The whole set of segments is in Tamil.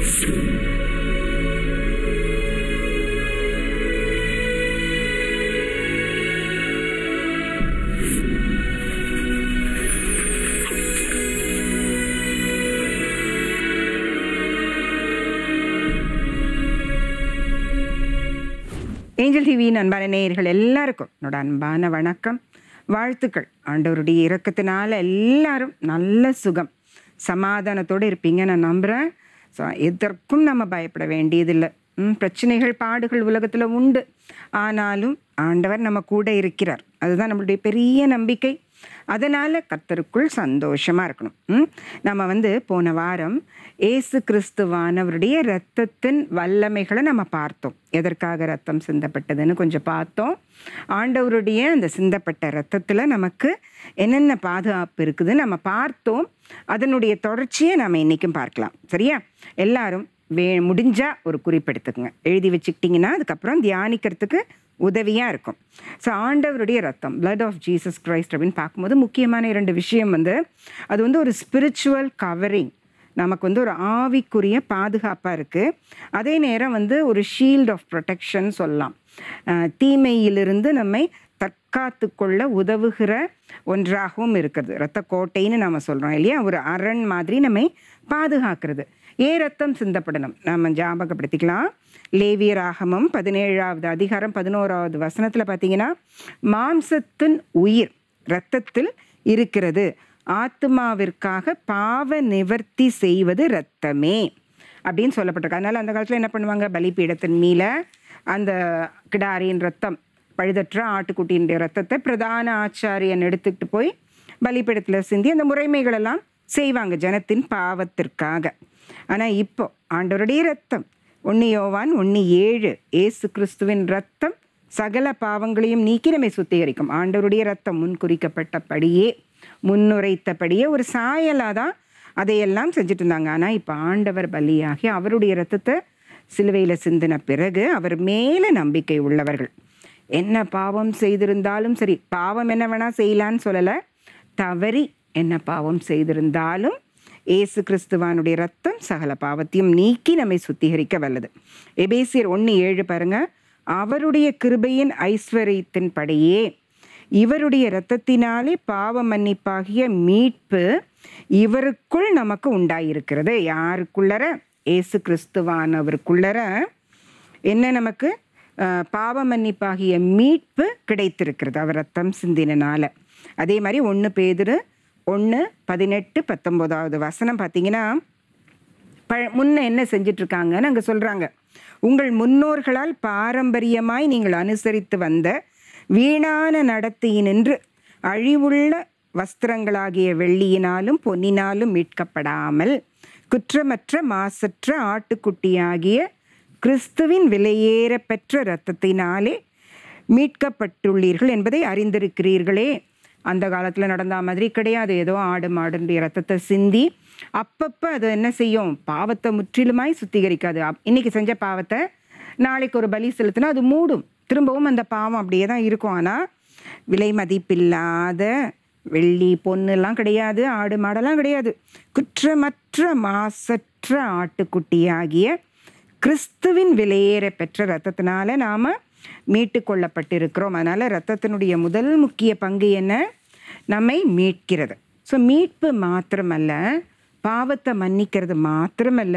ஏஞ்சல் டிவியின் அன்பான நேயர்கள் எல்லாருக்கும் என்னோட அன்பான வணக்கம் வாழ்த்துக்கள் ஆண்டவருடைய இரக்கத்தினால எல்லாரும் நல்ல சுகம் சமாதானத்தோடு இருப்பீங்க நான் நம்புகிறேன் ஸோ எதற்கும் நம்ம பயப்பட வேண்டியதில்லை ம், பிரச்சனைகள் பாடுகள் உலகத்தில் உண்டு ஆனாலும் ஆண்டவர் நம்ம கூட இருக்கிறார் அதுதான் நம்மளுடைய பெரிய நம்பிக்கை அதனால் கர்த்தருக்குள் சந்தோஷமாக இருக்கணும் ம்? நம்ம வந்து போன வாரம் ஏசு கிறிஸ்துவானவருடைய இரத்தத்தின் வல்லமைகளை நம்ம பார்த்தோம் எதற்காக ரத்தம் சிந்தப்பட்டதுன்னு கொஞ்சம் பார்த்தோம் ஆண்டவருடைய அந்த சிந்தப்பட்ட இரத்தத்தில் நமக்கு என்னென்ன பாதுகாப்பு இருக்குது நம்ம பார்த்தோம் அதனுடைய தொடர்ச்சியை நம்ம இன்றைக்கும் பார்க்கலாம் சரியா எல்லாரும் வே முடிஞ்சால் ஒரு குறிப்பெடுத்துக்குங்க எழுதி வச்சுக்கிட்டிங்கன்னா அதுக்கப்புறம் தியானிக்கிறதுக்கு உதவியாக இருக்கும் ஸோ ஆண்டவருடைய ரத்தம் blood ஆஃப் ஜீசஸ் கிரைஸ்ட் அப்படின்னு பார்க்கும்போது முக்கியமான இரண்டு விஷயம் வந்து அது வந்து ஒரு ஸ்பிரிச்சுவல் கவரிங் நமக்கு வந்து ஒரு ஆவிக்குரிய பாதுகாப்பாக இருக்குது அதே நேரம் வந்து ஒரு ஷீல்ட் ஆஃப் ப்ரொடெக்ஷன் சொல்லலாம் அஹ் தீமையிலிருந்து நம்மை தற்காத்து கொள்ள உதவுகிற ஒன்றாகவும் இருக்கிறது இரத்த கோட்டைன்னு நம்ம சொல்கிறோம் இல்லையா ஒரு அரண் மாதிரி நம்மை பாதுகாக்கிறது ஏன் ரத்தம் சிந்தப்படணும் நம்ம ஞாபகப்படுத்திக்கலாம் லேவியராகமம் பதினேழாவது அதிகாரம் பதினோராவது வசனத்தில் பார்த்தீங்கன்னா மாம்சத்தின் உயிர் இரத்தத்தில் இருக்கிறது ஆத்மாவிற்காக பாவ நிவர்த்தி செய்வது இரத்தமே அப்படின்னு சொல்லப்பட்டிருக்கு அதனால் அந்த காலத்தில் என்ன பண்ணுவாங்க பலிபீடத்தின் மீல அந்த கிடாரியின் ரத்தம் பழுதற்ற ஆட்டுக்குட்டியினுடைய ரத்தத்தை பிரதான ஆச்சாரியன் எடுத்துக்கிட்டு போய் பலிபீடத்தில் சிந்தி அந்த முறைமைகளெல்லாம் செய்வாங்க ஜனத்தின் பாவத்திற்காக ஆனால் இப்போ ஆண்டவருடைய ரத்தம் ஒன்று யோவான் ஒன்று ஏழு ஏசு கிறிஸ்துவின் ரத்தம் சகல பாவங்களையும் நீக்கி நம்மை சுத்திகரிக்கும் ஆண்டவருடைய ரத்தம் முன் குறிக்கப்பட்டபடியே முன்னுரைத்தபடியே ஒரு சாயலாக தான் அதையெல்லாம் செஞ்சுட்டு இருந்தாங்க ஆனால் இப்போ ஆண்டவர் பலியாகி அவருடைய ரத்தத்தை சிலுவையில் சிந்தின பிறகு அவர் மேலே நம்பிக்கை உள்ளவர்கள் என்ன பாவம் செய்திருந்தாலும் சரி பாவம் என்ன வேணால் செய்யலான்னு சொல்லலை தவறி என்ன பாவம் செய்திருந்தாலும் ஏசு கிறிஸ்துவானுடைய ரத்தம் சகல பாவத்தையும் நீக்கி நம்மை சுத்திகரிக்க வல்லது எபேசியர் ஒன்று ஏழு பாருங்க அவருடைய கிருபையின் ஐஸ்வர்யத்தின்படியே இவருடைய இரத்தத்தினாலே பாவ மன்னிப்பாகிய மீட்பு இவருக்குள் நமக்கு உண்டாயிருக்கிறது யாருக்குள்ளர ஏசு கிறிஸ்துவானவருக்குள்ளர என்ன நமக்கு அஹ், பாவ மன்னிப்பாகிய மீட்பு கிடைத்திருக்கிறது அவர் ரத்தம் சிந்தினால அதே மாதிரி ஒன்று பேதுரு ஒன்று பதினெட்டு பத்தொம்போதாவது வசனம் பார்த்தீங்கன்னா ப முன்ன என்ன செஞ்சிட்டு இருக்காங்கன்னு அங்கே சொல்கிறாங்க உங்கள் முன்னோர்களால் பாரம்பரியமாய் நீங்கள் அனுசரித்து வந்த வீணான நடத்தையினின்று அழிவுள்ள வஸ்திரங்களாகிய வெள்ளியினாலும் பொன்னினாலும் மீட்கப்படாமல் குற்றமற்ற மாசற்ற ஆட்டுக்குட்டியாகிய கிறிஸ்துவின் விலையேற பெற்ற இரத்தத்தினாலே மீட்கப்பட்டுள்ளீர்கள் என்பதை அறிந்திருக்கிறீர்களே அந்த காலத்தில் நடந்த மாதிரி கிடையாது ஏதோ ஆடு மாடுன்ற ரத்தத்தை சிந்தி அப்பப்போ அது என்ன செய்யும் பாவத்தை முற்றிலுமாய் சுத்திகரிக்காது அப்- இன்னைக்கு செஞ்ச பாவத்தை நாளைக்கு ஒரு பலி செலுத்தினா அது மூடும் திரும்பவும் அந்த பாவம் அப்படியே தான் இருக்கும் ஆனால் விலை மதிப்பில்லாத வெள்ளி பொண்ணுலாம் கிடையாது ஆடு மாடெல்லாம் கிடையாது குற்றமற்ற மாசற்ற ஆட்டுக்குட்டியாகிய கிறிஸ்துவின் விலையேற பெற்ற ரத்தத்தினால நாம் மீட்டு கொள்ளப்பட்டிருக்கிறோம் அதனால் ரத்தத்தினுடைய முதல் முக்கிய பங்கு என்ன நம்மை மீட்கிறது ஸோ மீட்பு மாத்திரமல்ல பாவத்தை மன்னிக்கிறது மாத்திரமல்ல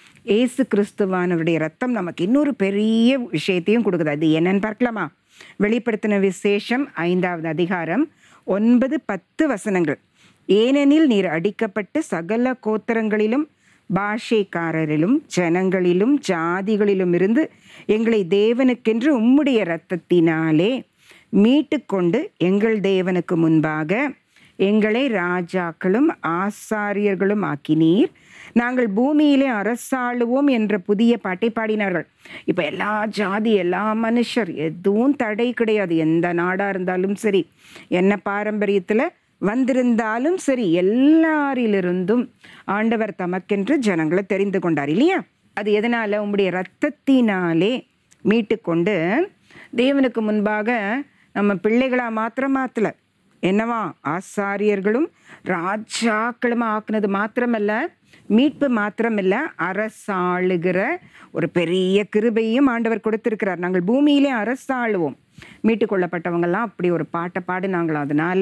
ஏசு கிறிஸ்துவானவருடைய ரத்தம் நமக்கு இன்னொரு பெரிய விஷயத்தையும் கொடுக்குது அது என்னன்னு பார்க்கலாமா வெளிப்படுத்தின விசேஷம் ஐந்தாவது அதிகாரம் ஒன்பது பத்து வசனங்கள் ஏனெனில் நீர் அடிக்கப்பட்டு சகல கோத்திரங்களிலும் பாஷைக்காரரிலும் ஜனங்களிலும் ஜாதிகளிலும் இருந்து எங்களை தேவனுக்கென்று உம்முடைய இரத்தத்தினாலே மீட்டுக்கொண்டு எங்கள் தேவனுக்கு முன்பாக எங்களை ராஜாக்களும் ஆசாரியர்களும் ஆக்கினீர் நாங்கள் பூமியிலே அரசாளுவோம் என்ற புதிய பாட்டை பாடினார்கள் இப்போ எல்லா ஜாதி எல்லா மனுஷர் எதுவும் தடை கிடையாது எந்த நாடாக இருந்தாலும் சரி என்ன பாரம்பரியத்தில் வந்திருந்தாலும் சரி எல்லாரிலிருந்தும் ஆண்டவர் தமக்கென்று ஜனங்களை தெரிந்து கொண்டார் இல்லையா அது எதனால் உம்முடைய இரத்தத்தினாலே மீட்டுக்கொண்டு தேவனுக்கு முன்பாக நம்ம பிள்ளைகளாக மாத்திரம் மாற்றல என்னவா ஆசாரியர்களும் ராஜாக்களும் ஆக்குனது மாத்திரமல்ல மீட்பு மாத்திரமில்ல அரசாளுகிற ஒரு பெரிய கிருபையும் ஆண்டவர் கொடுத்திருக்கிறார் நாங்கள் பூமியிலே அரசாளுவோம் மீட்டு கொள்ளப்பட்டவங்கெல்லாம் அப்படி ஒரு பாட்டை பாடினாங்களாம் அதனால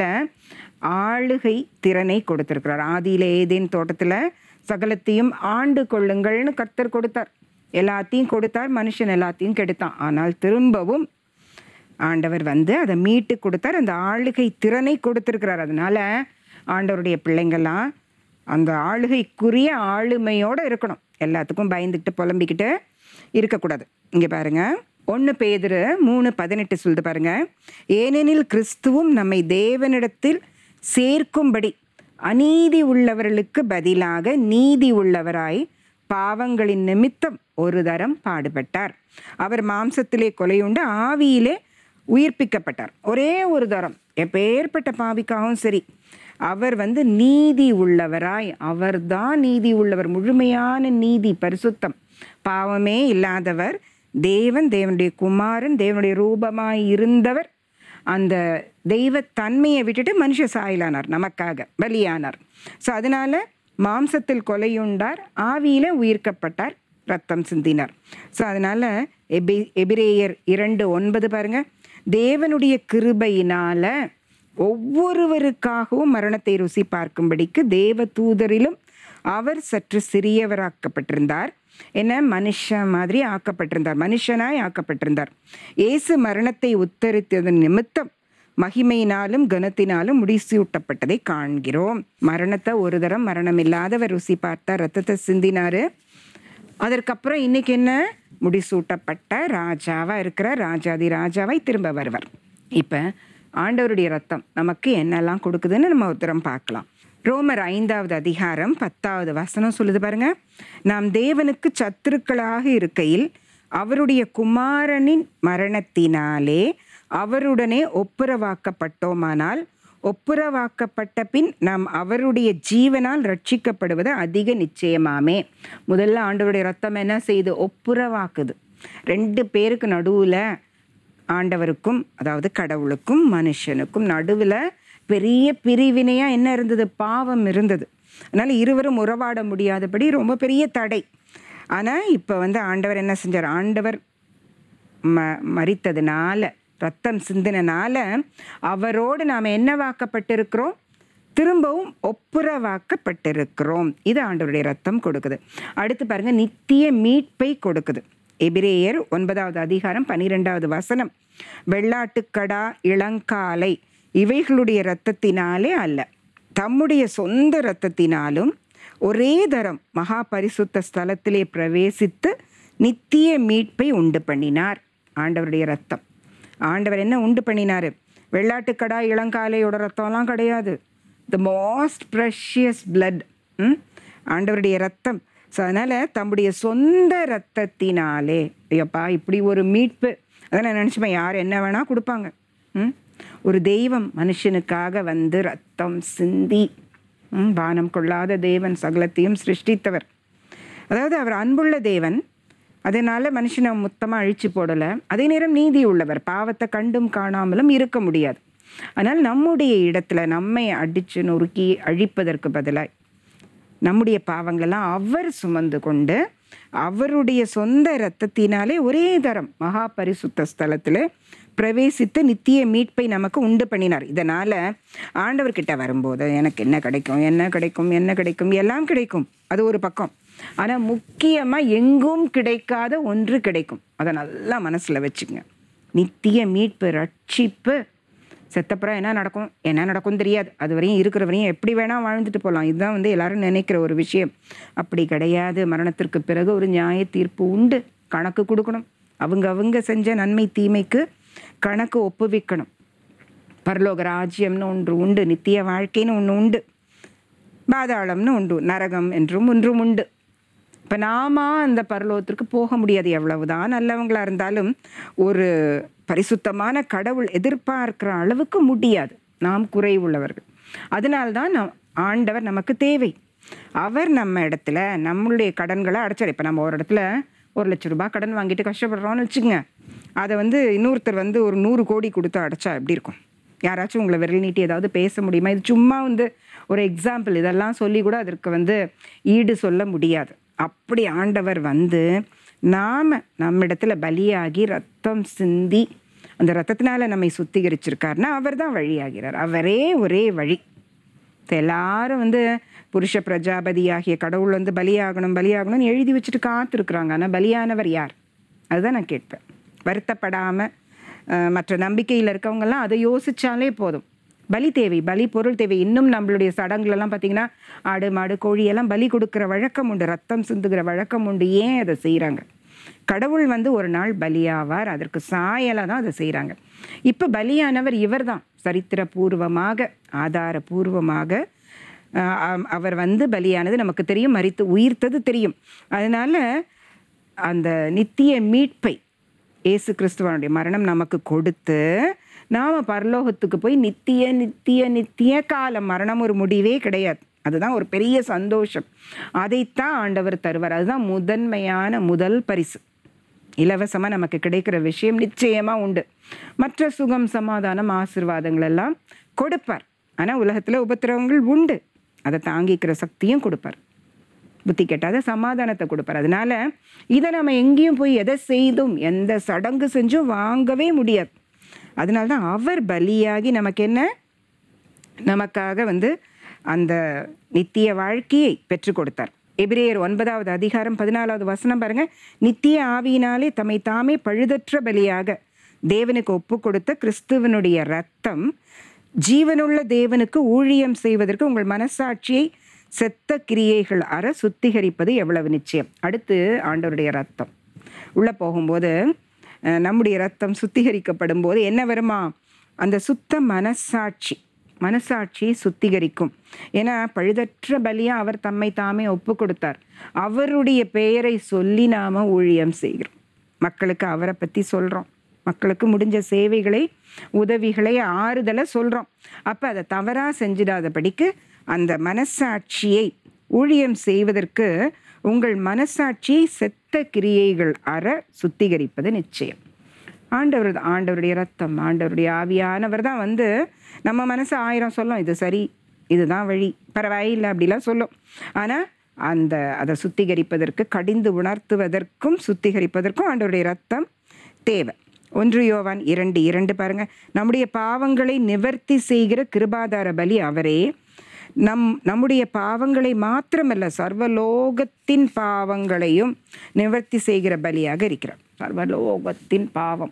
ஆளுகை திறனை கொடுத்திருக்கிறார் ஆதியில ஏதேன் தோட்டத்தில் சகலத்தையும் ஆண்டு கொள்ளுங்கள்னு கர்த்தர் கொடுத்தார் எல்லாத்தையும் கொடுத்தார் மனுஷன் எல்லாத்தையும் கெடுத்தான் ஆனால் திரும்பவும் ஆண்டவர் வந்து அதை மீட்டு கொடுத்தார் அந்த ஆளுகை திறனை கொடுத்திருக்கிறார் அதனால ஆண்டவருடைய பிள்ளைங்கள்லாம் அந்த ஆளுகைக்குரிய ஆளுமையோடு இருக்கணும் எல்லாத்துக்கும் பயந்துக்கிட்டு புலம்பிக்கிட்டு இருக்கக்கூடாது இங்கே பாருங்க ஒன்று பேதுரு மூணு பதினெட்டு சொல்லுது பாருங்க ஏனெனில் கிறிஸ்துவும் நம்மை தேவனிடத்தில் சேர்க்கும்படி அநீதி உள்ளவர்களுக்கு பதிலாக நீதி உள்ளவராய் பாவங்களின் நிமித்தம் ஒரு தரம் பாடுபட்டார் அவர் மாம்சத்திலே கொலையுண்டு ஆவியிலே உயிர்ப்பிக்கப்பட்டார் ஒரே ஒரு தரம் எப்பேற்பட்ட பாவிக்காகவும் சரி அவர் வந்து நீதி உள்ளவராய் அவர்தான் நீதி உள்ளவர் முழுமையான நீதி பரிசுத்தம் பாவமே இல்லாதவர் தேவன் தேவனுடைய குமாரன் தேவனுடைய ரூபமாய் இருந்தவர் அந்த தெய்வத்தன்மையை விட்டுட்டு மனுஷ சாயலானார் நமக்காக பலியானார் ஸோ அதனால மாம்சத்தில் கொலையுண்டார் ஆவியில உயிர்க்கப்பட்டார் ரத்தம் சிந்தினார் ஸோ அதனால எபி எபிரேயர் இரண்டு ஒன்பது பாருங்க தேவனுடைய கிருபையினால ஒவ்வொருவருக்காகவும் மரணத்தை ருசி பார்க்கும்படிக்கு தேவ தூதரிலும் அவர் சற்று சிறியவராக்கப்பட்டிருந்தார் என்ன மனுஷன் மாதிரி ஆக்கப்பட்டிருந்தார் மனுஷனாய் ஆக்கப்பட்டிருந்தார் இயேசு மரணத்தை உத்தரித்ததன் நிமித்தம் மகிமையினாலும் கனத்தினாலும் முடிசூட்டப்பட்டதை காண்கிறோம் மரணத்தை ஒரு தரம் மரணம் இல்லாதவர் ருசி பார்த்தார் ரத்தத்தை சிந்தினாரு அதற்கப்புறம் இன்னைக்கு என்ன முடிசூட்டப்பட்ட ராஜாவா இருக்கிற ராஜாதி ராஜாவாய் திரும்ப வருவார் இப்போ ஆண்டவருடைய ரத்தம் நமக்கு என்னெல்லாம் கொடுக்குதுன்னு நம்ம ஒரு தரம் பார்க்கலாம் ரோமர் ஐந்தாவது அதிகாரம் பத்தாவது வசனம் சொல்லுது பாருங்க நாம் தேவனுக்கு சத்துருக்களாக இருக்கையில் அவருடைய குமாரனின் மரணத்தினாலே அவருடனே ஒப்புரவாக்கப்பட்டோமானால் ஒப்புரவாக்கப்பட்ட பின் நாம் அவருடைய ஜீவனால் ரட்சிக்கப்படுவது அதிக நிச்சயமாமே முதல்ல ஆண்டவருடைய ரத்தம் என்ன செய்யுது ஒப்புரவாக்குது ரெண்டு பேருக்கு நடுவில் ஆண்டவருக்கும் அதாவது கடவுளுக்கும் மனுஷனுக்கும் நடுவில் பெரிய பிரிவினையாக என்ன இருந்தது பாவம் இருந்தது அதனால் இருவரும் உறவாட முடியாதபடி ரொம்ப பெரிய தடை ஆனால் இப்போ வந்து ஆண்டவர் என்ன செஞ்சார் ஆண்டவர் ம மறித்ததுனால ரத்தம் சிந்தினால அவரோடு நாம் என்னவாக்கப்பட்டிருக்கிறோம் திரும்பவும் ஒப்புரவாக்கப்பட்டிருக்கிறோம் இது ஆண்டவருடைய ரத்தம் கொடுக்குது அடுத்து பாருங்க நித்திய மீட்பை கொடுக்குது எபிரேயர் ஒன்பதாவது அதிகாரம் பன்னிரெண்டாவது வசனம் வெள்ளாட்டுக்கடா இளங்காலை இவைகளுடைய இரத்தத்தினாலே அல்ல தம்முடைய சொந்த இரத்தத்தினாலும் ஒரே தரம் மகா பரிசுத்த ஸ்தலத்திலே பிரவேசித்து நித்திய மீட்பை உண்டு பண்ணினார் ஆண்டவருடைய ரத்தம் ஆண்டவர் என்ன உண்டு பண்ணினாரு வெள்ளாட்டுக்கடா இளங்காலையோட ரத்தம்லாம் கிடையாது த மோஸ்ட் ப்ரெஷியஸ் பிளட் ம் ஆண்டவருடைய ரத்தம் ஸோ அதனால் தம்முடைய சொந்த ரத்தத்தினாலே ஐயப்பா இப்படி ஒரு மீட்பு அதான் நான் நினச்சிப்பேன் யார் என்ன வேணால் கொடுப்பாங்க ம் ஒரு தெய்வம் மனுஷனுக்காக வந்து ரத்தம் சிந்தி ம், பானம் கொள்ளாத தேவன் சகலத்தையும் சிருஷ்டித்தவர் அதாவது அவர் அன்புள்ள தேவன் அதனால மனுஷனை மொத்தமாக அழிச்சு போடலை அதே நேரம் நீதி உள்ளவர் பாவத்தை கண்டும் காணாமலும் இருக்க முடியாது ஆனால் நம்முடைய இடத்துல நம்மை அடித்து நொறுக்கி அழிப்பதற்கு பதிலாய் நம்முடைய பாவங்களெல்லாம் அவர் சுமந்து கொண்டு அவருடைய சொந்த இரத்தத்தினாலே ஒரே தரம் மகா பரிசுத்த ஸ்தலத்தில் பிரவேசித்து நித்திய மீட்பை நமக்கு உண்டு பண்ணினார் இதனால் ஆண்டவர்கிட்ட வரும்போது எனக்கு என்ன கிடைக்கும் என்ன கிடைக்கும் என்ன கிடைக்கும் எல்லாம் கிடைக்கும் அது ஒரு பக்கம் ஆனால் முக்கியமாக எங்கும் கிடைக்காத ஒன்று கிடைக்கும் அதை நல்லா மனசில் வச்சுக்கங்க நித்திய மீட்பு ரட்சிப்பு செத்தப்புறம் என்ன நடக்கும் என்ன நடக்கும் தெரியாது அது வரையும் இருக்கிற வரையும் எப்படி வேணால் வாழ்ந்துட்டு போகலாம் இதுதான் வந்து எல்லாரும் நினைக்கிற ஒரு விஷயம் அப்படி கிடையாது மரணத்திற்கு பிறகு ஒரு நியாய தீர்ப்பு உண்டு கணக்கு கொடுக்கணும் அவங்க அவங்க செஞ்ச நன்மை தீமைக்கு கணக்கு ஒப்புவிக்கணும் பரலோக ராஜ்யம்னு ஒன்று உண்டு நித்திய வாழ்க்கைன்னு ஒன்று உண்டு பாதாளம்னு உண்டு நரகம் என்றும் ஒன்றும் உண்டு இப்போ நாம அந்த பரலோகத்திற்கு போக முடியாது எவ்வளவுதான் நல்லவங்களா இருந்தாலும் ஒரு பரிசுத்தமான கடவுள் எதிர்பார்க்கிற அளவுக்கு முடியாது நாம் குறைவுள்ளவர்கள் அதனால்தான் நம் ஆண்டவர் நமக்கு தேவை அவர் நம்ம இடத்துல நம்மளுடைய கடன்களை அடைச்சார் இப்போ நம்ம ஒரு இடத்துல ஒரு லட்ச ரூபாய் கடன் வாங்கிட்டு கஷ்டப்படுறோம்னு வச்சுக்கோங்க அதை வந்து இன்னொருத்தர் வந்து ஒரு நூறு கோடி கொடுத்து அடைச்சா எப்படி இருக்கும் யாராச்சும் உங்களை விரல் நீட்டி ஏதாவது பேச முடியுமா இது சும்மா வந்து ஒரு எக்ஸாம்பிள் இதெல்லாம் சொல்லி கூட அதற்கு வந்து ஈடு சொல்ல முடியாது அப்படி ஆண்டவர் வந்து நாம் நம்மிடத்துல பலியாகி ரத்தம் சிந்தி அந்த ரத்தத்தினால நம்மை சுத்திகரிச்சிருக்காருன்னா அவர் தான் வழியாகிறார் அவரே ஒரே வழி இப்ப எல்லாரும் வந்து புருஷ பிரஜாபதி ஆகிய கடவுள் வந்து பலியாகணும் பலியாகணும்னு எழுதி வச்சுட்டு காத்திருக்கிறாங்க ஆனால் பலியானவர் யார் அதுதான் நான் கேட்பேன் வருத்தப்படாமல் மற்ற நம்பிக்கையில் இருக்கவங்கெல்லாம் அதை யோசிச்சாலே போதும் பலி தேவை பலி பொருள் தேவை இன்னும் நம்மளுடைய சடங்குலலாம் பார்த்தீங்கன்னா ஆடு மாடு கோழி எல்லாம் பலி கொடுக்குற வழக்கம் உண்டு ரத்தம் சிந்துகிற வழக்கம் உண்டு ஏன் அதை செய்கிறாங்க கடவுள் வந்து ஒரு நாள் பலியாவார் அதற்கு சாயலாக தான் அதை செய்கிறாங்க இப்போ பலியானவர் இவர்தான் சரித்திரபூர்வமாக ஆதாரபூர்வமாக ஆஹ், அவ- அவர் வந்து பலியானது நமக்கு தெரியும் மறித்து உயிர்த்தது தெரியும் அதனால அந்த நித்திய மீட்பை இயேசு கிறிஸ்துவனுடைய மரணம் நமக்கு கொடுத்து நாம் பரலோகத்துக்கு போய் நித்திய நித்திய நித்திய காலம் மரணம் ஒரு முடிவே கிடையாது அதுதான் ஒரு பெரிய சந்தோஷம் அதைத்தான் ஆண்டவர் தருவார் அதுதான் முதன்மையான முதல் பரிசு இலவசமாக நமக்கு கிடைக்கிற விஷயம் நிச்சயமாக உண்டு மற்ற சுகம் சமாதானம் ஆசீர்வாதங்கள் எல்லாம் கொடுப்பார் ஆனால் உலகத்தில் உபத்திரவங்கள் உண்டு அதை தாங்கிக்கிற சக்தியும் கொடுப்பார் புத்தி கெட்டாத சமாதானத்தை கொடுப்பார் அதனால இதை நம்ம எங்கேயும் போய் எதை செய்தும் எந்த சடங்கு செஞ்சும் வாங்கவே முடியாது அதனால தான் அவர் பலியாகி நமக்கு என்ன நமக்காக வந்து அந்த நித்திய வாழ்க்கையை பெற்றுக் கொடுத்தார் எபிரேயர் ஒன்பதாவது அதிகாரம் பதினாலாவது வசனம் பாருங்க நித்திய ஆவியினாலே தம்மை தாமே பழுதற்ற பலியாக தேவனுக்கு ஒப்பு கொடுத்த கிறிஸ்துவனுடைய ரத்தம் ஜீவனுள்ள தேவனுக்கு ஊழியம் செய்வதற்கு உங்கள் மனசாட்சியை செத்த கிரியைகள் அற சுத்திகரிப்பது எவ்வளவு நிச்சயம் அடுத்து ஆண்டவருடைய ரத்தம் உள்ளே போகும்போது அஹ், நம்முடைய ரத்தம் சுத்திகரிக்கப்படும் போது என்ன வருமா அந்த சுத்த மனசாட்சி மனசாட்சியை சுத்திகரிக்கும் ஏன்னா பழுதற்ற பலியா அவர் தம்மை தாமே ஒப்பு கொடுத்தார் அவருடைய பெயரை சொல்லி நாம ஊழியம் செய்கிறோம் மக்களுக்கு அவரை பற்றி சொல்கிறோம் மக்களுக்கு முடிஞ்ச சேவைகளை உதவிகளை ஆறுதலை சொல்கிறோம் அப்போ அதை தவறாக செஞ்சிடாதபடிக்கு அந்த மனசாட்சியை ஊழியம் செய்வதற்கு உங்கள் மனசாட்சியை செத்த கிரியைகள் அற சுத்திகரிப்பது நிச்சயம் ஆண்டவர் தான் ஆண்டவருடைய ரத்தம் ஆண்டவருடைய ஆவியானவர் தான் வந்து நம்ம மனசு ஆயிரம் சொல்லும் இது சரி இதுதான் வழி பரவாயில்லை அப்படிலாம் சொல்லும் ஆனால் அந்த அதை சுத்திகரிப்பதற்கு கடிந்து உணர்த்துவதற்கும் சுத்திகரிப்பதற்கும் ஆண்டவருடைய ரத்தம் தேவை ஒன்று யோவான் இரண்டு இரண்டு பாருங்க நம்முடைய பாவங்களை நிவர்த்தி செய்கிற கிருபாதார பலி அவரே நம் நம்முடைய பாவங்களை மாத்திரமல்ல சர்வலோகத்தின் பாவங்களையும் நிவர்த்தி செய்கிற பலியாக இருக்கிறார் சர்வலோகத்தின் பாவம்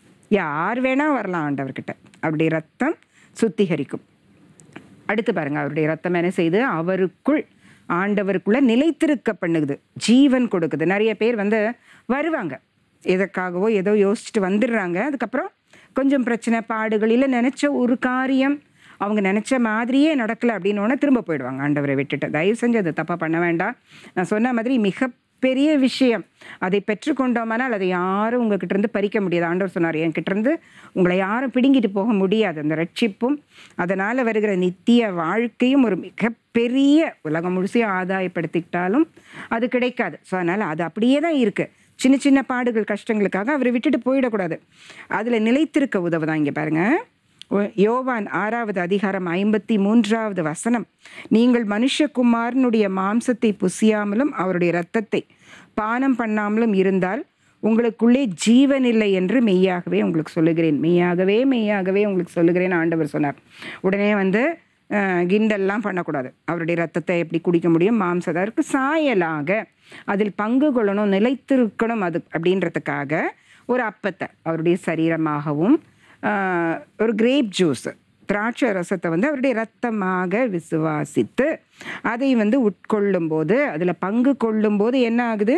யார் வேணா வரலாம் ஆண்டவர்கிட்ட அவருடைய ரத்தம் சுத்திகரிக்கும் அடுத்து பாருங்க அவருடைய ரத்தம் என்ன செய்து அவருக்குள் ஆண்டவருக்குள்ள நிலைத்திருக்க பண்ணுது ஜீவன் கொடுக்குது நிறைய பேர் வந்து வருவாங்க எதற்காகவோ ஏதோ யோசிச்சுட்டு வந்துடுறாங்க அதுக்கப்புறம் கொஞ்சம் பிரச்சனை பாடுகள் இல்லை நினச்ச ஒரு காரியம் அவங்க நினச்ச மாதிரியே நடக்கலை அப்படின்னு திரும்ப போயிடுவாங்க ஆண்டவரை விட்டுட்டு தயவு செஞ்சு அதை தப்பாக பண்ண வேண்டாம் நான் சொன்ன மாதிரி மிகப்பெரிய விஷயம் அதை பெற்றுக்கொண்டோமானால் அதை யாரும் உங்ககிட்ட இருந்து பறிக்க முடியாது ஆண்டவர் சொன்னார் என்கிட்ட இருந்து உங்களை யாரும் பிடுங்கிட்டு போக முடியாது அந்த ரட்சிப்பும் அதனால் வருகிற நித்திய வாழ்க்கையும் ஒரு மிகப்பெரிய உலகம் முழுசையும் ஆதாயப்படுத்திக்கிட்டாலும் அது கிடைக்காது ஸோ அதனால் அது அப்படியே தான் இருக்குது சின்ன சின்ன பாடுகள் கஷ்டங்களுக்காக அவரை விட்டுட்டு போயிடக்கூடாது அதில் நிலைத்திருக்க உதவுதான் இங்கே பாருங்கள் ஒ- யோவான் ஆறாவது அதிகாரம் ஐம்பத்தி மூன்றாவது வசனம் நீங்கள் மனுஷகுமாரனுடைய மாம்சத்தை புசியாமலும் அவருடைய இரத்தத்தை பானம் பண்ணாமலும் இருந்தால் உங்களுக்குள்ளே ஜீவன் இல்லை என்று மெய்யாகவே உங்களுக்கு சொல்லுகிறேன் மெய்யாகவே மெய்யாகவே உங்களுக்கு சொல்லுகிறேன் ஆண்டவர் சொன்னார் உடனே வந்து அஹ், கிண்டல்லாம் பண்ணக்கூடாது அவருடைய ரத்தத்தை எப்படி குடிக்க முடியும் மாம்சதற்கு சாயலாக அதில் பங்கு கொள்ளணும் நிலைத்திருக்கணும் அது அப்படின்றதுக்காக ஒரு அப்பத்தை அவருடைய சரீரமாகவும் ஆஹ், ஒரு கிரேப் ஜூஸ் திராட்சை ரசத்தை வந்து அவருடைய ரத்தமாக விசுவாசித்து அதை வந்து உட்கொள்ளும்போது அதில் பங்கு கொள்ளும்போது என்ன ஆகுது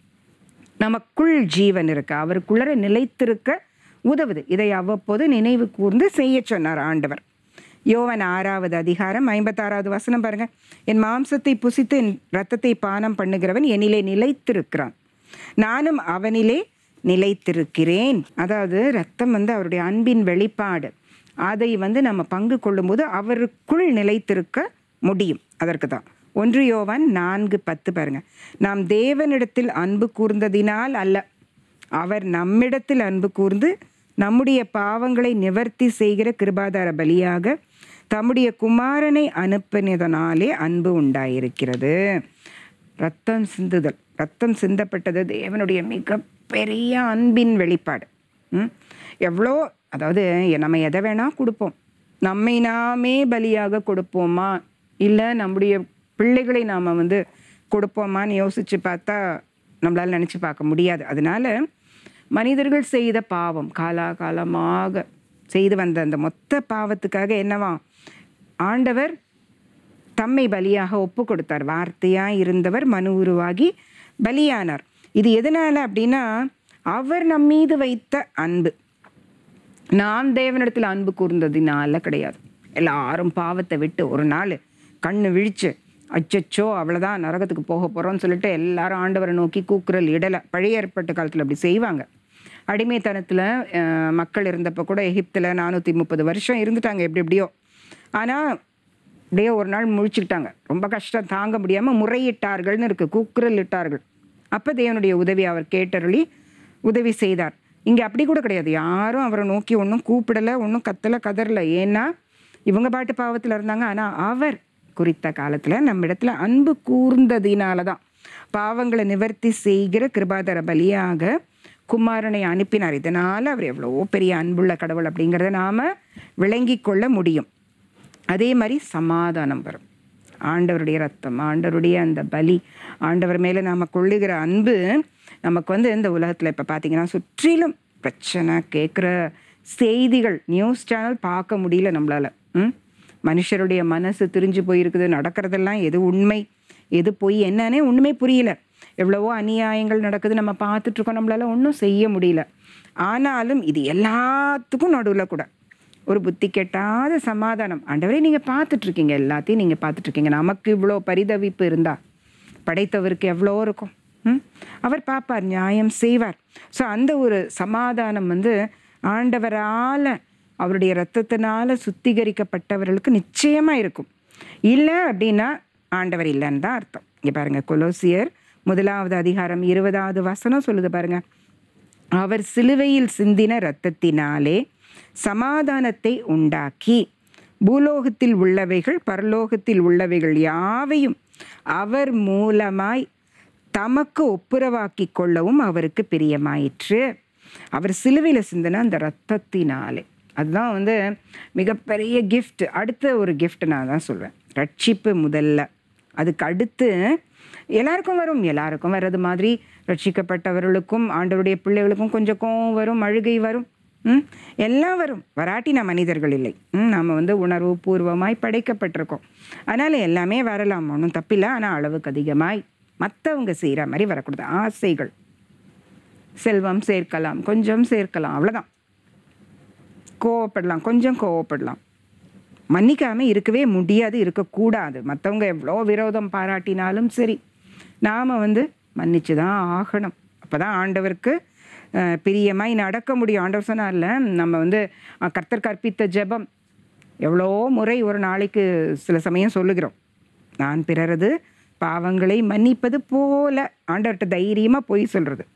நமக்குள் ஜீவன் இருக்கு அவருக்குள்ளர நிலைத்திருக்க உதவுது இதை அவ்வப்போது நினைவு கூர்ந்து செய்ய சொன்னார் ஆண்டவர் யோவன் ஆறாவது அதிகாரம் ஐம்பத்தாறாவது வசனம் பாருங்க என் மாம்சத்தை புசித்து என் ரத்தத்தை பானம் பண்ணுகிறவன் என்னிலே நிலைத்திருக்கிறான் நானும் அவனிலே நிலைத்திருக்கிறேன் அதாவது ரத்தம் வந்து அவருடைய அன்பின் வெளிப்பாடு அதை வந்து நம்ம பங்கு கொள்ளும்போது அவருக்குள் நிலைத்திருக்க முடியும் அதற்கு தான் ஒன்று யோவான் நான்கு பத்து பாருங்க நாம் தேவனிடத்தில் அன்பு கூர்ந்ததினால் அல்ல அவர் நம்மிடத்தில் அன்பு கூர்ந்து நம்முடைய பாவங்களை நிவர்த்தி செய்கிற கிருபாதார பலியாக தம்முடைய குமாரனை அனுப்பினதனாலே அன்பு உண்டாயிருக்கிறது ரத்தம் சிந்துதல் ரத்தம் சிந்தப்பட்டது தேவனுடைய மிகப்பெரிய அன்பின் வெளிப்பாடு ம்? எவ்வளோ அதாவது நம்ம எதை வேணால் கொடுப்போம் நம்மை நாமே பலியாக கொடுப்போமா இல்லை நம்முடைய பிள்ளைகளை நாம் வந்து கொடுப்போமான்னு யோசித்து பார்த்தா நம்மளால் நினச்சி பார்க்க முடியாது அதனால மனிதர்கள் செய்த பாவம் காலாகாலமாக செய்து வந்த அந்த மொத்த பாவத்துக்காக என்னவா ஆண்டவர் தம்மை பலியாக ஒப்பு கொடுத்தார் வார்த்தையாக இருந்தவர் மனு உருவாகி பலியானார் இது எதனால் அப்படின்னா அவர் நம் மீது வைத்த அன்பு நாம் தேவனிடத்தில் அன்பு கூர்ந்ததினால கிடையாது எல்லாரும் பாவத்தை விட்டு ஒரு நாள் கண்ணு விழிச்சு அச்சச்சோ அவ்வளோதான் நரகத்துக்கு போக போகிறோம்னு சொல்லிட்டு எல்லாரும் ஆண்டவரை நோக்கி கூக்குரல் இடலை பழைய ஏற்பட்ட காலத்தில் அப்படி செய்வாங்க அடிமைத்தனத்தில் அஹ், மக்கள் இருந்தப்போ கூட எகிப்தில் நானூற்றி முப்பது வருஷம் இருந்துட்டாங்க எப்படி எப்படியோ ஆனால் அப்படியே ஒரு நாள் முழிச்சுக்கிட்டாங்க ரொம்ப கஷ்டம் தாங்க முடியாமல் முறையிட்டார்கள்னு இருக்குது கூக்குரல் இட்டார்கள் அப்போ தேவனுடைய உதவி அவர் கேட்டருளி உதவி செய்தார் இங்கே அப்படி கூட கிடையாது யாரும் அவரை நோக்கி ஒன்றும் கூப்பிடலை ஒன்றும் கத்தலை கதறல ஏன்னா இவங்க பாட்டு பாவத்தில் இருந்தாங்க ஆனால் அவர் குறித்த காலத்தில் நம்மிடத்துல அன்பு கூர்ந்ததினால தான் பாவங்களை நிவர்த்தி செய்கிற கிருபாதர பலியாக குமாரனை அனுப்பினார் இதனால் அவர் எவ்வளோ பெரிய அன்புள்ள கடவுள் அப்படிங்கிறத நாம் விளங்கி கொள்ள முடியும் அதே மாதிரி சமாதானம் வரும் ஆண்டவருடைய ரத்தம் ஆண்டவருடைய அந்த பலி ஆண்டவர் மேலே நாம் கொள்ளுகிற அன்பு நமக்கு வந்து இந்த உலகத்தில் இப்போ பார்த்தீங்கன்னா சுற்றிலும் பிரச்சனை கேட்குற செய்திகள் நியூஸ் சேனல் பார்க்க முடியல நம்மளால் ம் மனுஷருடைய மனசு திரிஞ்சு போயிருக்குது நடக்கிறதெல்லாம் எது உண்மை எது பொய் என்னன்னே ஒன்றுமே புரியல எவ்வளவோ அநியாயங்கள் நடக்குது நம்ம பார்த்துட்ருக்கோம் நம்மளால ஒன்றும் செய்ய முடியல ஆனாலும் இது எல்லாத்துக்கும் நடுவில் கூட ஒரு புத்தி கெட்டாத சமாதானம் ஆண்டவரே நீங்கள் பார்த்துட்ருக்கீங்க எல்லாத்தையும் நீங்கள் பார்த்துட்ருக்கீங்க நமக்கு இவ்வளோ பரிதவிப்பு இருந்தா படைத்தவருக்கு எவ்வளோ இருக்கும் ம்? அவர் பார்ப்பார் நியாயம் செய்வார் ஸோ அந்த ஒரு சமாதானம் வந்து ஆண்டவரால் அவருடைய இரத்தத்தினால சுத்திகரிக்கப்பட்டவர்களுக்கு நிச்சயமாக இருக்கும் இல்லை அப்படின்னா ஆண்டவர் இல்லைன்னு தான் அர்த்தம் இங்கே பாருங்க கொலோசியர் முதலாவது அதிகாரம் இருபதாவது வசனம் சொல்லுது பாருங்க அவர் சிலுவையில் சிந்தின இரத்தத்தினாலே சமாதானத்தை உண்டாக்கி பூலோகத்தில் உள்ளவைகள் பரலோகத்தில் உள்ளவைகள் யாவையும் அவர் மூலமாய் தமக்கு ஒப்புரவாக்கி கொள்ளவும் அவருக்கு பிரியமாயிற்று அவர் சிலுவையில் சிந்தின அந்த ரத்தத்தினாலே அதுதான் வந்து மிகப்பெரிய gift அடுத்த ஒரு gift நான் தான் சொல்வேன் ரட்சிப்பு முதல்ல அதுக்கு அடுத்து எல்லாருக்கும் வரும் எல்லாருக்கும் வர்றது மாதிரி ரட்சிக்கப்பட்டவர்களுக்கும் ஆண்டவருடைய பிள்ளைகளுக்கும் கொஞ்சம் கோவம் வரும் அழுகை வரும் ம் எல்லாம் வரும் வராட்டி நான் மனிதர்கள் இல்லை ம் நாம் வந்து உணர்வு பூர்வமாய் படைக்கப்பட்டிருக்கோம் அதனால் எல்லாமே வரலாம் ஒன்றும் தப்பில்லை ஆனால் அளவுக்கு அதிகமாய் மற்றவங்க செய்கிற மாதிரி வரக்கூடாது ஆசைகள் செல்வம் சேர்க்கலாம் கொஞ்சம் சேர்க்கலாம் அவ்வளோதான் கோவப்படலாம் கொஞ்சம் கோவப்படலாம் மன்னிக்காமல் இருக்கவே முடியாது இருக்கக்கூடாது மற்றவங்க எவ்வளோ விரோதம் பாராட்டினாலும் சரி நாம் வந்து மன்னிச்சு தான் ஆகணும் அப்போ தான் ஆண்டவருக்கு அஹ், பிரியமாய் நடக்க முடியும் ஆண்டவர் சொன்னார்ல நம்ம வந்து அஹ், கர்த்தர் கற்பித்த ஜெபம் எவ்வளோ முறை ஒரு நாளைக்கு சில சமயம் சொல்லுகிறோம் நான் பிறரது பாவங்களை மன்னிப்பது போல ஆண்டவர்கிட்ட தைரியமாக பொய் சொல்கிறது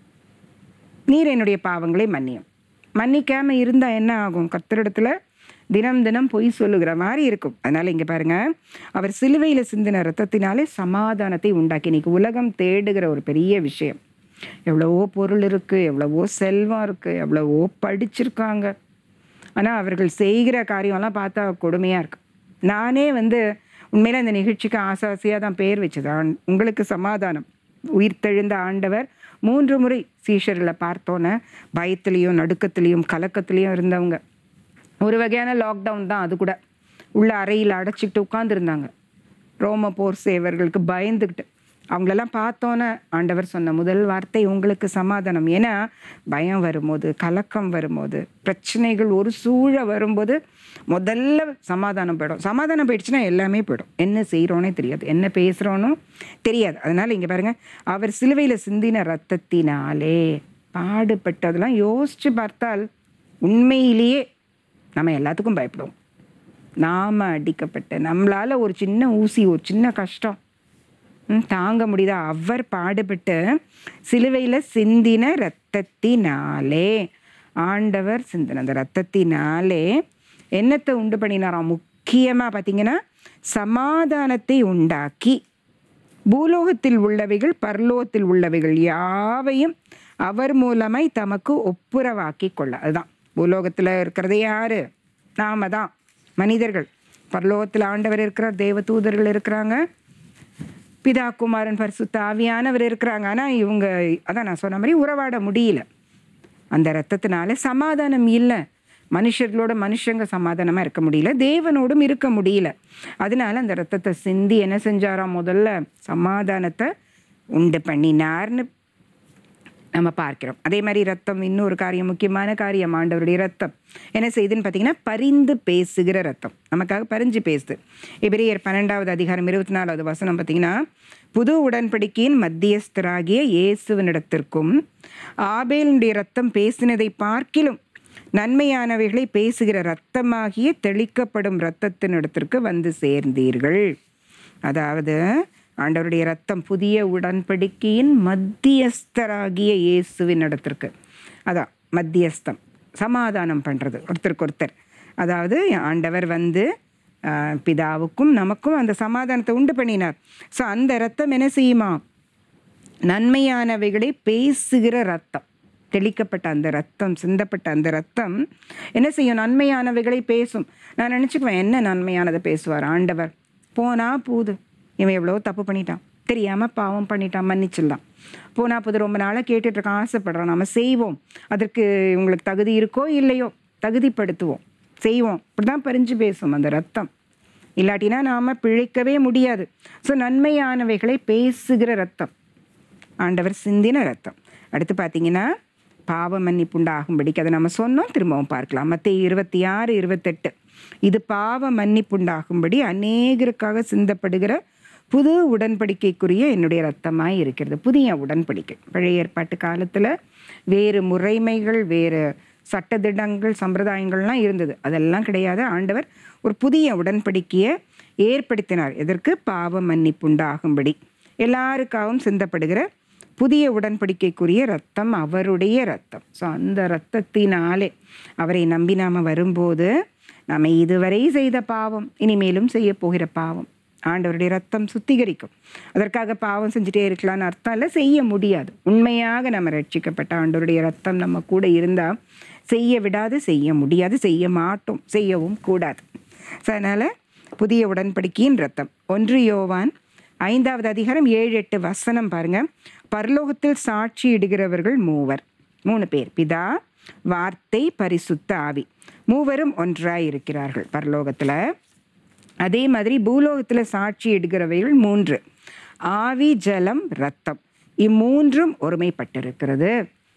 நீர் என்னுடைய பாவங்களை மன்னியும் மன்னிக்காம இருந்தா என்ன ஆகும் கர்த்தரிடத்துல தினம் தினம் பொய் சொல்லுகிற மாதிரி இருக்கும் அதனால இங்க பாருங்க அவர் சிலுவையில சிந்தின ரத்தத்தினாலே சமாதானத்தை உண்டாக்கி இன்னைக்கு உலகம் தேடுகிற ஒரு பெரிய விஷயம் எவ்வளவோ பொருள் இருக்கு எவ்வளவோ செல்வம் இருக்கு எவ்வளவோ படிச்சிருக்காங்க ஆனா அவர்கள் செய்கிற காரியம்லாம் பார்த்தா கொடுமையா இருக்கு நானே வந்து உண்மையில இந்த நிகழ்ச்சிக்கு ஆசை ஆசையாக தான் பேர் வச்சது ஆண்- உங்களுக்கு சமாதானம் உயிர்த்தெழுந்த ஆண்டவர் மூன்று முறை சீஷர்களை பார்த்தோன்னே பயத்துலேயும் நடுக்கத்துலேயும் கலக்கத்துலேயும் இருந்தவங்க ஒரு வகையான லாக்டவுன் தான் அது கூட உள்ள அறையில் அடைச்சிக்கிட்டு உட்காந்துருந்தாங்க ரோம போர் சேவர்களுக்கு பயந்துக்கிட்டு அவங்களெல்லாம் பார்த்தோன்னே ஆண்டவர் சொன்ன முதல் வார்த்தை உங்களுக்கு சமாதானம் ஏன்னா பயம் வரும்போது கலக்கம் வரும்போது பிரச்சனைகள் ஒரு சூழ வரும்போது முதல்ல சமாதானம் போயிடும் சமாதானம் போயிடுச்சுன்னா எல்லாமே போயிடும் என்ன செய்கிறோனே தெரியாது என்ன பேசுகிறோனும் தெரியாது அதனால் இங்கே பாருங்க அவர் சிலுவையில் சிந்தின ரத்தத்தினாலே பாடுபட்டதெல்லாம் யோசித்து பார்த்தால் உண்மையிலேயே நம்ம எல்லாத்துக்கும் பயப்படுவோம் நாம் அடிக்கப்பட்ட நம்மளால் ஒரு சின்ன ஊசி ஒரு சின்ன கஷ்டம் ம், தாங்க முடியுதா அவர் பாடுபட்டு சிலுவையில் சிந்தின இரத்தத்தினாலே ஆண்டவர் சிந்தின அந்த ரத்தத்தினாலே என்னத்தை உண்டு பண்ணினாராம் முக்கியமாக பார்த்தீங்கன்னா சமாதானத்தை உண்டாக்கி பூலோகத்தில் உள்ளவைகள் பரலோகத்தில் உள்ளவைகள் யாவையும் அவர் மூலமாய் தமக்கு ஒப்புரவாக்கி கொள்ள அதுதான் பூலோகத்தில் இருக்கிறது யாரு நாம தான் மனிதர்கள் பரலோகத்தில் ஆண்டவர் இருக்கிறார் தேவ தூதர்கள் இருக்கிறாங்க பிதா குமாரன் பரிசுத்த ஆவியானவர் இருக்கிறாங்க ஆனால் இவங்க அதான் நான் சொன்ன மாதிரி உறவாட முடியல அந்த ரத்தத்தினால சமாதானம் இல்லை மனுஷர்களோட மனுஷங்க சமாதானமாக இருக்க முடியல தேவனோடும் இருக்க முடியல அதனால அந்த ரத்தத்தை சிந்தி என்ன செஞ்சாராம் முதல்ல சமாதானத்தை உண்டு பண்ணினார்னு நம்ம பார்க்கிறோம் அதே மாதிரி ரத்தம் இன்னொரு காரியம் முக்கியமான காரியம் ஆண்டவருடைய ரத்தம் என்ன செய்யுதுன்னு பார்த்தீங்கன்னா பரிந்து பேசுகிற ரத்தம் நமக்காக பரிஞ்சு பேசுது எபிரேயர் பன்னெண்டாவது அதிகாரம் இருபத்தி நாலாவது வசனம் பார்த்தீங்கன்னா புது உடன்படிக்கையின் மத்தியஸ்தராகிய இயேசுவனிடத்திற்கும் ஆபேலுடைய ரத்தம் பேசினதை பார்க்கிலும் நன்மையானவைகளை பேசுகிற ரத்தமாகிய தெளிக்கப்படும் இரத்தத்தினிடத்திற்கு வந்து சேர்ந்தீர்கள் அதாவது ஆண்டவருடைய ரத்தம் புதிய உடன்படிக்கையின் மத்தியஸ்தராகிய இயேசுவின் இடத்திற்கு அதான் மத்தியஸ்தம் சமாதானம் பண்ணுறது ஒருத்தருக்கு ஒருத்தர் அதாவது ஆண்டவர் வந்து ஆஹ், பிதாவுக்கும் நமக்கும் அந்த சமாதானத்தை உண்டு பண்ணினார் ஸோ அந்த ரத்தம் என்ன செய்யுமா நன்மையானவைகளை பேசுகிற ரத்தம் தெளிக்கப்பட்ட அந்த ரத்தம் சிந்தப்பட்ட அந்த ரத்தம் என்ன செய்யும் நன்மையானவைகளை பேசும் நான் நினச்சிக்குவேன் என்ன நன்மையானதை பேசுவார் ஆண்டவர் போனா போது இவன் எவ்வளோ தப்பு பண்ணிட்டான் தெரியாமல் பாவம் பண்ணிட்டான் மன்னிச்சிடலாம் போனா போது ரொம்ப நாளாக கேட்டுட்டு இருக்கான் ஆசைப்படுறான் நம்ம செய்வோம் அதற்கு உங்களுக்கு தகுதி இருக்கோ இல்லையோ தகுதிப்படுத்துவோம் செய்வோம் இப்படி தான் பறிஞ்சு பேசும் அந்த ரத்தம் இல்லாட்டினா நாம் பிழைக்கவே முடியாது ஸோ நன்மையானவைகளை பேசுகிற ரத்தம் ஆண்டவர் சிந்தின ரத்தம் அடுத்து பார்த்தீங்கன்னா பாவ மன்னிப்பு உண்டாகும்படிக்கு அதை நம்ம சொன்னோம் திரும்பவும் பார்க்கலாம் மத்திய இருபத்தி ஆறு இருபத்தெட்டு இது பாவ மன்னிப்பு உண்டாகும்படி அநேகருக்காக சிந்தப்படுகிற புது உடன்படிக்கைக்குரிய என்னுடைய ரத்தமாய் இருக்கிறது புதிய உடன்படிக்கை பழைய ஏற்பாட்டு காலத்தில் வேறு முறைமைகள் வேறு சட்டதிட்டங்கள் சம்பிரதாயங்கள்லாம் இருந்தது அதெல்லாம் கிடையாது ஆண்டவர் ஒரு புதிய உடன்படிக்கையை ஏற்படுத்தினார் எதற்கு பாவ மன்னிப்பு உண்டாகும்படி எல்லாருக்காகவும் சிந்தப்படுகிற புதிய உடன்படிக்கைக்குரிய ரத்தம் அவருடைய ரத்தம் ஸோ அந்த ரத்தத்தினாலே அவரை நம்பி நாம் வரும்போது நாம் இதுவரை செய்த பாவம் இனிமேலும் செய்ய போகிற பாவம் ஆண்டவருடைய ரத்தம் சுத்திகரிக்கும் அதற்காக பாவம் செஞ்சுட்டே இருக்கலாம்னு அர்த்தம் இல்லை செய்ய முடியாது உண்மையாக நம்ம ரட்சிக்கப்பட்ட ஆண்டவருடைய ரத்தம் நம்ம கூட இருந்தால் செய்ய விடாது செய்ய முடியாது செய்ய மாட்டோம் செய்யவும் கூடாது ஸோ அதனால் புதிய உடன்படிக்கையின் ரத்தம் ஒன்று யோவான் ஐந்தாவது அதிகாரம் ஏழு எட்டு வசனம் பாருங்க பரலோகத்தில் சாட்சி இடுகிறவர்கள் மூவர் மூணு பேர் பிதா வார்த்தை பரிசுத்த ஆவி மூவரும் ஒன்றாய் இருக்கிறார்கள் பரலோகத்தில் அதே மாதிரி பூலோகத்தில் சாட்சி இடுகிறவைகள் மூன்று ஆவி ஜலம் ரத்தம் இம்மூன்றும் ஒருமைப்பட்டிருக்கிறது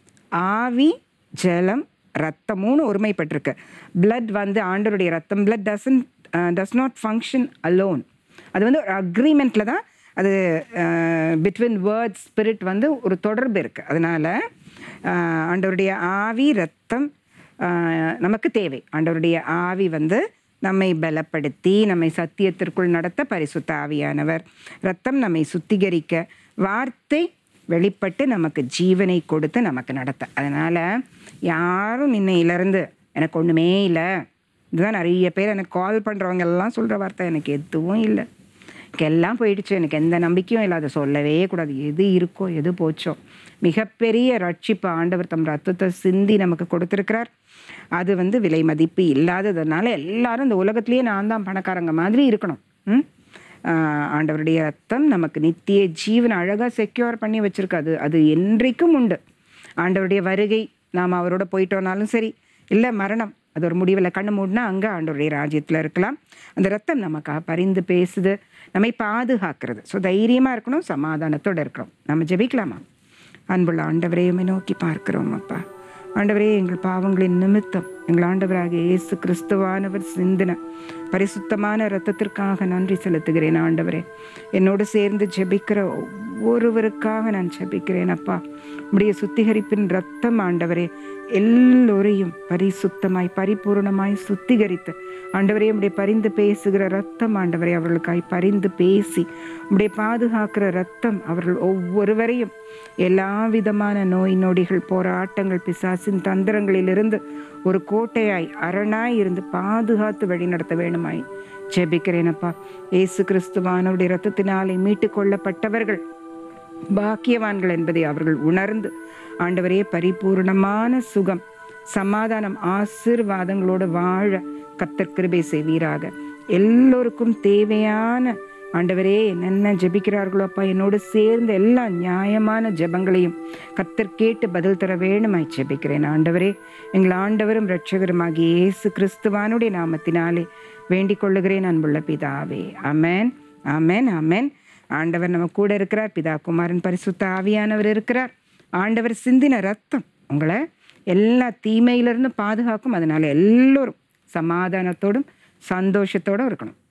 ஆவி ஜலம் ரத்தம் மூணு ஒருமைப்பட்டிருக்கு blood வந்து ஆண்டருடைய ரத்தம் blood doesn't does not function alone அது வந்து ஒரு அக்ரிமெண்ட்டில் தான் அது பிட்வீன் வேர்ட் ஸ்பிரிட் வந்து ஒரு தொடர்பு இருக்குது அதனால் ஆண்டவருடைய ஆவி ரத்தம் ஆஹ், நமக்கு தேவை ஆண்டவருடைய ஆவி வந்து நம்மை பலப்படுத்தி நம்மை சத்தியத்திற்குள் நடத்த பரிசுத்த ஆவியானவர் ரத்தம் நம்மை சுத்திகரிக்க வார்த்தை வெளிப்பட்டு நமக்கு ஜீவனை கொடுத்து நமக்கு நடத்த அதனால் யாரும் இன்னையிலேருந்து எனக்கு ஒன்றுமே இல்லை இதுதான் நிறைய பேர் எனக்கு கால் பண்ணுறவங்க எல்லாம் சொல்கிற வார்த்தை எனக்கு எதுவும் இல்லை எனக்கு எல்லாம் போயிடுச்சு எனக்கு எந்த நம்பிக்கையும் இல்லை அதை சொல்லவே கூடாது எது இருக்கோ எது போச்சோ மிகப்பெரிய ரட்சிப்பு ஆண்டவர் தம் ரத்தத்தை சிந்தி நமக்கு கொடுத்துருக்கிறார் அது வந்து விலை மதிப்பு இல்லாததுனால எல்லாரும் இந்த உலகத்திலேயே நான் தான் பணக்காரங்க மாதிரி இருக்கணும் ம்? ஆஹ் ஆண்டவருடைய ரத்தம் நமக்கு நித்திய ஜீவன் அழகாக செக்யூர் பண்ணி வச்சிருக்கு அது அது என்றைக்கும் உண்டு ஆண்டவருடைய வருகை நாம் அவரோட போயிட்டோனாலும் சரி இல்லை மரணம் அது ஒரு முடிவில் கண்ணு மூடினா அங்கே ஆண்டவருடைய ராஜ்யத்தில் இருக்கலாம் அந்த ரத்தம் நமக்காக பரிந்து பேசுது நம்மை பாதுகாக்கிறது ஸோ தைரியமாக இருக்கணும் சமாதானத்தோடு இருக்கிறோம் நம்ம ஜெபிக்கலாமா அன்புள்ள ஆண்டவரே உம்மை நோக்கி பார்க்கிறோம் அப்பா ஆண்டவரே எங்கள் பாவங்களின் நிமித்தம் எங்கள் ஆண்டவராகிய இயேசு கிறிஸ்துவானவர் சிந்தின பரிசுத்தமான இரத்தத்திற்காக நன்றி செலுத்துகிறேன் ஆண்டவரே என்னோடு சேர்ந்து ஜெபிக்கிற ஒவ்வொருவருக்காக நான் ஜெபிக்கிறேன் அப்பா உடைய சுத்திகரிப்பின் ரத்தம் ஆண்டவரே எல்லோரையும் பரிசுத்தமாய் பரிபூர்ணமாய் சுத்திகரித்து ஆண்டவரே உடைய பரிந்து பேசுகிற ரத்தம் ஆண்டவரே அவர்களுக்காய் பரிந்து பேசி உடைய பாதுகாக்கிற ரத்தம் அவர்கள் ஒவ்வொருவரையும் எல்லா விதமான நோய் நொடிகள் போராட்டங்கள் பிசாசின் தந்திரங்களிலிருந்து ஒரு கோட்டையாய் அரணாய் இருந்து பாதுகாத்து வழி நடத்த வேணுமாய் ஜெபிக்கிறேனப்பா இயேசு கிறிஸ்துவானுடைய ரத்தத்தினாலே மீட்டு கொள்ளப்பட்டவர்கள் பாக்கியவான்கள் என்பதை அவர்கள் உணர்ந்து ஆண்டவரே பரிபூர்ணமான சுகம் சமாதானம் ஆசீர்வாதங்களோடு வாழ கத்தர் கிருபை செய்வீராக எல்லோருக்கும் தேவையான ஆண்டவரே என்னென்ன ஜெபிக்கிறார்களோ அப்பா என்னோடு சேர்ந்த எல்லா நியாயமான ஜெபங்களையும் கத்தர் கேட்டு பதில் தர வேணுமாய் ஜெபிக்கிறேன் ஆண்டவரே எங்கள் ஆண்டவரும் இரட்சகருமாகிய இயேசு கிறிஸ்துவானுடைய நாமத்தினாலே வேண்டிக் கொள்ளுகிறேன் அன்புள்ள பிதாவே அமேன் அமேன் அமேன் ஆண்டவர் நம்ம கூட இருக்கிறார் பிதா குமாரன் பரிசுத்த ஆவியானவர் இருக்கிறார் ஆண்டவர் சிந்தின ரத்தம் உங்களை எல்லா தீமையிலிருந்து பாதுகாக்கும் அதனால எல்லோரும் சமாதானத்தோடும் சந்தோஷத்தோடும் இருக்கணும்